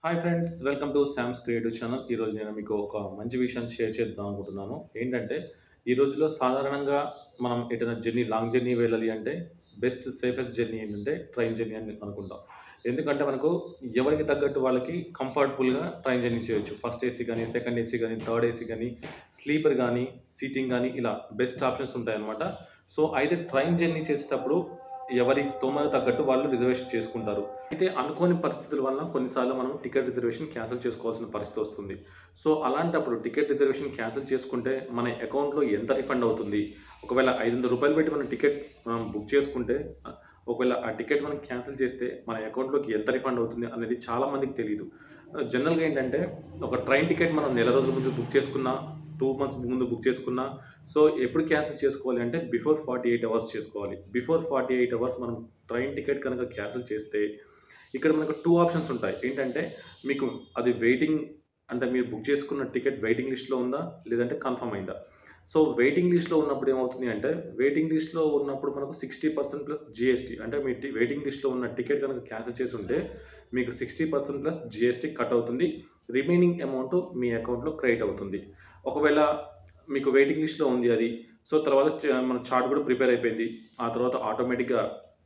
hi friends welcome to Sam's creative channel ఈరోజు నేను మీకు ఒక మంచి విషయాన్ని షేర్ చేద్దాం అనుకుంటున్నాను ఏంటంటే ఈ రోజుల్లో సాధారణంగా మనం ఎటైనా జర్నీ లాంగ్ జర్నీ వెళ్ళాలి అంటే బెస్ట్ సేఫెస్ట్ జర్నీ ఏంటంటే ట్రైన్ జర్నీ అని అనుకుంటాం ఎందుకంటే మనకు ఎవరికి తగ్గట్టు వాళ్ళకి కంఫర్టబుల్గా ట్రైన్ జర్నీ చేయొచ్చు ఫస్ట్ ఏసీ కానీ సెకండ్ ఏసీ కానీ థర్డ్ ఏసీ కానీ స్లీపర్ కానీ సీటింగ్ కానీ ఇలా బెస్ట్ ఆప్షన్స్ ఉంటాయన్నమాట సో అయితే ట్రైన్ జర్నీ చేసేటప్పుడు ఎవరి స్తోమత తగ్గట్టు వాళ్ళు రిజర్వేషన్ చేసుకుంటారు అయితే అనుకోని పరిస్థితుల వలన కొన్నిసార్లు మనం టికెట్ రిజర్వేషన్ క్యాన్సిల్ చేసుకోవాల్సిన పరిస్థితి వస్తుంది సో అలాంటప్పుడు టికెట్ రిజర్వేషన్ క్యాన్సిల్ చేసుకుంటే మన అకౌంట్లో ఎంత రిఫండ్ అవుతుంది ఒకవేళ ఐదు వందల రూపాయలు పెట్టి మనం టికెట్ మనం బుక్ చేసుకుంటే ఒకవేళ ఆ టికెట్ మనం క్యాన్సిల్ చేస్తే మన అకౌంట్లోకి ఎంత రిఫండ్ అవుతుంది అనేది చాలా మందికి తెలియదు జనరల్గా ఏంటంటే ఒక ట్రైన్ టికెట్ మనం నెల రోజుల ముందు బుక్ చేసుకున్నా టూ మంత్స్ ముందు బుక్ చేసుకున్నా సో ఎప్పుడు క్యాన్సిల్ చేసుకోవాలి అంటే బిఫోర్ ఫార్టీ ఎయిట్ అవర్స్ చేసుకోవాలి బిఫోర్ ఫార్టీ ఎయిట్ అవర్స్ మనం ట్రైన్ టికెట్ కనుక క్యాన్సిల్ చేస్తే ఇక్కడ మనకు టూ ఆప్షన్స్ ఉంటాయి ఏంటంటే మీకు అది వెయిటింగ్ అంటే మీరు బుక్ చేసుకున్న టికెట్ వెయిటింగ్ లిస్ట్లో ఉందా లేదంటే కన్ఫర్మ్ అయిందా సో వెయిటింగ్ లిస్ట్లో ఉన్నప్పుడు ఏమవుతుంది అంటే వెయిటింగ్ లిస్ట్లో ఉన్నప్పుడు మనకు సిక్స్టీ పర్సెంట్ ప్లస్ జిఎస్టీ అంటే మీ టి- వెయిటింగ్ లిస్ట్లో ఉన్న టికెట్ కనుక క్యాన్సిల్ చేసి ఉంటే మీకు sixty percent plus GST cut అవుతుంది రిమైనింగ్ అమౌంట్ మీ అకౌంట్లో క్రెడిట్ అవుతుంది ఒకవేళ మీకు వెయిటింగ్ లిస్ట్లో ఉంది అది సో తర్వాత చ- మన చార్ట్ కూడా ప్రిపేర్ అయిపోయింది ఆ తర్వాత ఆటోమేటిక్గా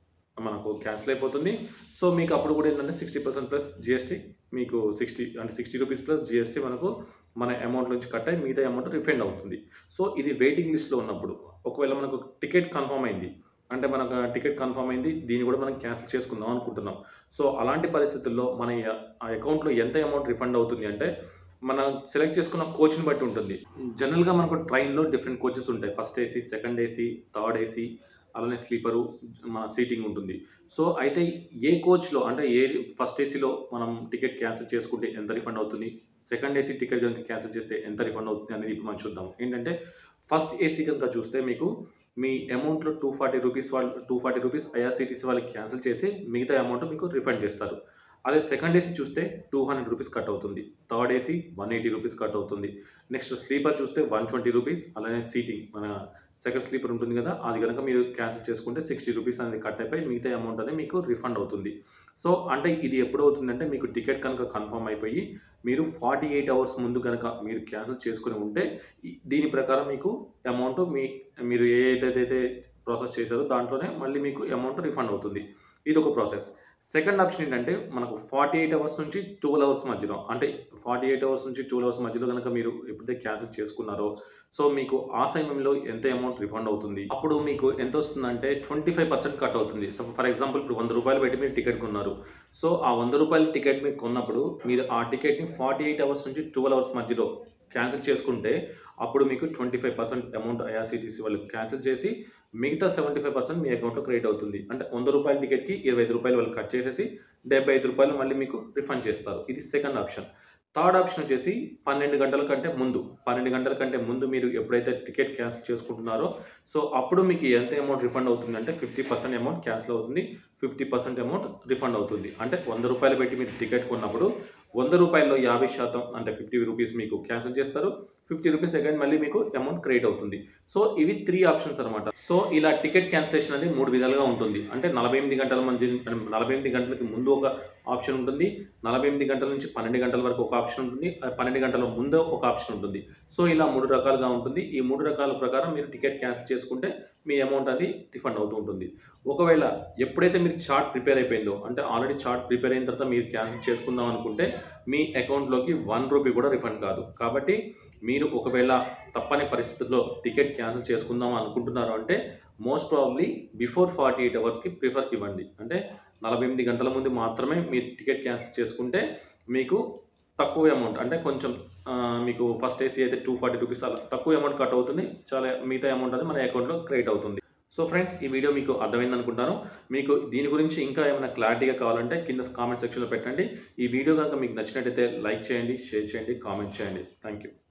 మనకు క్యాన్సిల్ అయిపోతుంది సో మీకు అప్పుడు కూడా ఏంటంటే సిక్స్టీ పర్సెంట్ ప్లస్ జిఎస్టీ మీకు సిక్స్టీ అంటే సిక్స్టీ రూపీస్ ప్లస్ జిఎస్టీ మనకు మన అమౌంట్ నుంచి కట్ అయ్యి మిగతా అమౌంట్ రిఫండ్ అవుతుంది సో ఇది వెయిటింగ్ లిస్ట్లో ఉన్నప్పుడు ఒకవేళ మనకు టికెట్ కన్ఫర్మ్ అయింది అంటే మనకు టికెట్ కన్ఫర్మ్ అయింది దీన్ని కూడా మనం క్యాన్సిల్ చేసుకుందాం అనుకుంటున్నాం సో అలాంటి పరిస్థితుల్లో మన ఆ అకౌంట్లో ఎంత అమౌంట్ రిఫండ్ అవుతుంది అంటే మనం సెలెక్ట్ చేసుకున్న కోచ్ని బట్టి ఉంటుంది జనరల్గా మనకు ట్రైన్లో డిఫరెంట్ కోచెస్ ఉంటాయి first AC second AC third AC అలానే స్లీపరు మన సీటింగ్ ఉంటుంది సో అయితే ఏ కోచ్లో అంటే ఏ ఫస్ట్ ఏసీలో మనం టికెట్ క్యాన్సిల్ చేసుకుంటే ఎంత రిఫండ్ అవుతుంది సెకండ్ ఏసీ టికెట్ కనుక క్యాన్సిల్ చేస్తే ఎంత రిఫండ్ అవుతుంది అనేది ఇప్పుడు మనం చూద్దాం ఏంటంటే ఫస్ట్ ఏసీ కనుక చూస్తే మీకు మీ అమౌంట్లో టూ ఫార్టీ రూపీస్ వాళ్ళు టూ ఫార్టీ రూపీస్ ఐఆర్సీటీసీ వాళ్ళకి క్యాన్సిల్ చేసి మిగతా అమౌంట్ మీకు రిఫండ్ చేస్తారు అదే సెకండ్ ఏసీ చూస్తే టూ హండ్రెడ్ రూపీస్ కట్ అవుతుంది third AC one eighty rupees cut అవుతుంది నెక్స్ట్ స్లీపర్ చూస్తే వన్ ట్వంటీ రూపీస్ అలానే సీటింగ్ మన సెకండ్ స్లీపర్ ఉంటుంది కదా అది కనుక మీరు క్యాన్సిల్ చేసుకుంటే సిక్స్టీ రూపీస్ అనేది కట్ అయిపోయి మిగతా అమౌంట్ అనేది మీకు రిఫండ్ అవుతుంది సో అంటే ఇది ఎప్పుడు అవుతుందంటే మీకు టికెట్ కనుక కన్ఫర్మ్ అయిపోయి మీరు ఫార్టీ ఎయిట్ అవర్స్ ముందు కనుక మీరు క్యాన్సిల్ చేసుకుని ఉంటే ఈ- దీని ప్రకారం మీకు అమౌంట్ మీ మీరు ఏ ఏదైతే ప్రాసెస్ చేశారో దాంట్లోనే మళ్ళీ మీకు అమౌంట్ రిఫండ్ అవుతుంది ఇది ఒక ప్రాసెస్ సెకండ్ ఆప్షన్ ఏంటంటే మనకు ఫార్టీ ఎయిట్ అవర్స్ నుంచి ట్వెల్వ్ అవర్స్ మధ్యలో అంటే ఫార్టీ ఎయిట్ అవర్స్ నుంచి ట్వెల్వ్ అవర్స్ మధ్యలో కనుక మీరు ఎప్పుడైతే క్యాన్సిల్ చేసుకున్నారో సో మీకు ఆ సమయంలో ఎంత అమౌంట్ రిఫండ్ అవుతుంది అప్పుడు మీకు ఎంత వస్తుందంటే ట్వంటీ ఫైవ్ పర్సెంట్ కట్ అవుతుంది సో ఫర్ ఎగ్జాంపుల్ ఇప్పుడు వంద రూపాయలు పెట్టి మీరు టికెట్ కొన్నారు సో ఆ వంద రూపాయల టికెట్ మీరు కొన్నప్పుడు మీరు ఆ టికెట్ని ఫార్టీ ఎయిట్ అవర్స్ నుంచి ట్వెల్వ్ అవర్స్ మధ్యలో క్యాన్సిల్ చేసుకుంటే అప్పుడు మీకు twenty five percent amount IRCTC వాళ్ళు క్యాన్సిల్ చేసి మిగతా సెవెంటీ ఫైవ్ పర్సెంట్ మీ అకౌంట్లో క్రెడిట్ అవుతుంది అంటే వంద రూపాయల టికెట్కి ఇరవై ఐదు రూపాయలు వాళ్ళు కట్ చేసేసి డెబ్బై ఐదు రూపాయలు మళ్ళీ మీకు రిఫండ్ చేస్తారు ఇది సెకండ్ ఆప్షన్ థర్డ్ ఆప్షన్ వచ్చేసి పన్నెండు గంటల కంటే ముందు పన్నెండు గంటల కంటే ముందు మీరు ఎప్పుడైతే టికెట్ క్యాన్సిల్ చేసుకుంటున్నారో సో అప్పుడు మీకు ఎంత అమౌంట్ రిఫండ్ అవుతుంది అంటే ఫిఫ్టీ పర్సెంట్ అమౌంట్ క్యాన్సిల్ అవుతుంది ఫిఫ్టీ పర్సెంట్ అమౌంట్ రిఫండ్ అవుతుంది అంటే వంద రూపాయలు పెట్టి మీరు టికెట్ కొన్నప్పుడు వంద రూపాయల్లో యాభై శాతం అంటే ఫిఫ్టీ రూపీస్ మీకు క్యాన్సిల్ చేస్తారు ఫిఫ్టీ రూపీస్ అగైన్ మళ్ళీ మీకు అమౌంట్ క్రెడిట్ అవుతుంది సో ఇవి త్రీ ఆప్షన్స్ అనమాట సో ఇలా టికెట్ క్యాన్సిలేషన్ అనేది మూడు విధాలుగా ఉంటుంది అంటే నలభై ఎనిమిది గంటల మధ్య నలభై ఎనిమిది గంటలకి ముందు ఒక ఆప్షన్ ఉంటుంది నలభై ఎనిమిది గంటల నుంచి పన్నెండు గంటల వరకు ఒక ఆప్షన్ ఉంటుంది ఆ పన్నెండు గంటల ముందు ఒక ఆప్షన్ ఉంటుంది సో ఇలా మూడు రకాలుగా ఉంటుంది ఈ మూడు రకాల ప్రకారం మీరు టికెట్ క్యాన్సిల్ చేసుకుంటే మీ అమౌంట్ అది రిఫండ్ అవుతూ ఉంటుంది ఒకవేళ ఎప్పుడైతే మీరు చార్ట్ ప్రిపేర్ అయిపోయిందో అంటే ఆల్రెడీ చార్ట్ ప్రిపేర్ అయిన తర్వాత మీరు క్యాన్సిల్ చేసుకుందాం అనుకుంటే మీ అకౌంట్లోకి వన్ రూపీ కూడా రిఫండ్ కాదు కాబట్టి మీరు ఒకవేళ తప్పని పరిస్థితుల్లో టికెట్ క్యాన్సిల్ చేసుకుందాం అనుకుంటున్నారు అంటే most probably before forty eight అవర్స్కి ప్రిఫర్ ఇవ్వండి అంటే నలభై ఎనిమిది గంటల ముందు మాత్రమే మీరు టికెట్ క్యాన్సిల్ చేసుకుంటే మీకు తక్కువ అమౌంట్ అంటే కొంచెం ఆ, మీకు ఫస్ట్ ఏసీ అయితే టూ ఫార్టీ రూపీస్ అలా తక్కువ అమౌంట్ కట్ అవుతుంది చాలా మిగతా అమౌంట్ అది మన అకౌంట్లో క్రెడిట్ అవుతుంది సో ఫ్రెండ్స్ ఈ వీడియో మీకు అర్థమైంది అనుకుంటాను మీకు దీని గురించి ఇంకా ఏమైనా క్లారిటీగా కావాలంటే కింద కామెంట్ సెక్షన్లో పెట్టండి ఈ వీడియో కనుక మీకు నచ్చినట్టయితే లైక్ చేయండి షేర్ చేయండి కామెంట్ చేయండి థ్యాంక్ యూ